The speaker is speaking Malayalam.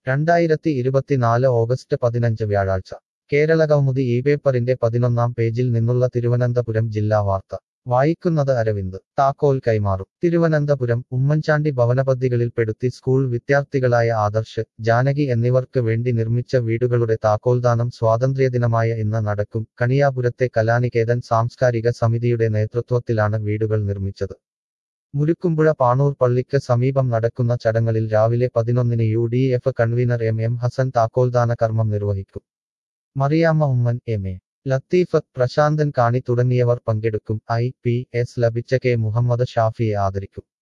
രണ്ടായിരത്തി ഇരുപത്തിനാല് ഓഗസ്റ്റ് പതിനഞ്ച് വ്യാഴാഴ്ച കേരള കൗമുദി ഈ പേപ്പറിന്റെ പതിനൊന്നാം പേജിൽ നിന്നുള്ള തിരുവനന്തപുരം ജില്ലാ വാർത്ത വായിക്കുന്നത് അരവിന്ദ് താക്കോൽ കൈമാറും തിരുവനന്തപുരം ഉമ്മൻചാണ്ടി ഭവനപദ്ധതികളിൽപ്പെടുത്തി സ്കൂൾ വിദ്യാർത്ഥികളായ ആദർശ് ജാനകി എന്നിവർക്ക് വേണ്ടി നിർമ്മിച്ച വീടുകളുടെ താക്കോൽദാനം സ്വാതന്ത്ര്യദിനമായ ഇന്ന് നടക്കും കണിയാപുരത്തെ കലാനികേതൻ സാംസ്കാരിക സമിതിയുടെ നേതൃത്വത്തിലാണ് വീടുകൾ നിർമ്മിച്ചത് മുരുക്കുമ്പുഴ പാണൂർ പള്ളിക്ക് സമീപം നടക്കുന്ന ചടങ്ങളിൽ രാവിലെ പതിനൊന്നിന് U D F convener M M Hassan താക്കോൽദാന കർമ്മം നിർവഹിക്കും മറിയാമ്മ ഉമ്മൻ എം എ ലത്തീഫ് പ്രശാന്തൻ കാണി തുടങ്ങിയവർ പങ്കെടുക്കും ഐ പി എസ് ലഭിച്ച കെ മുഹമ്മദ് ഷാഫിയെ ആദരിക്കും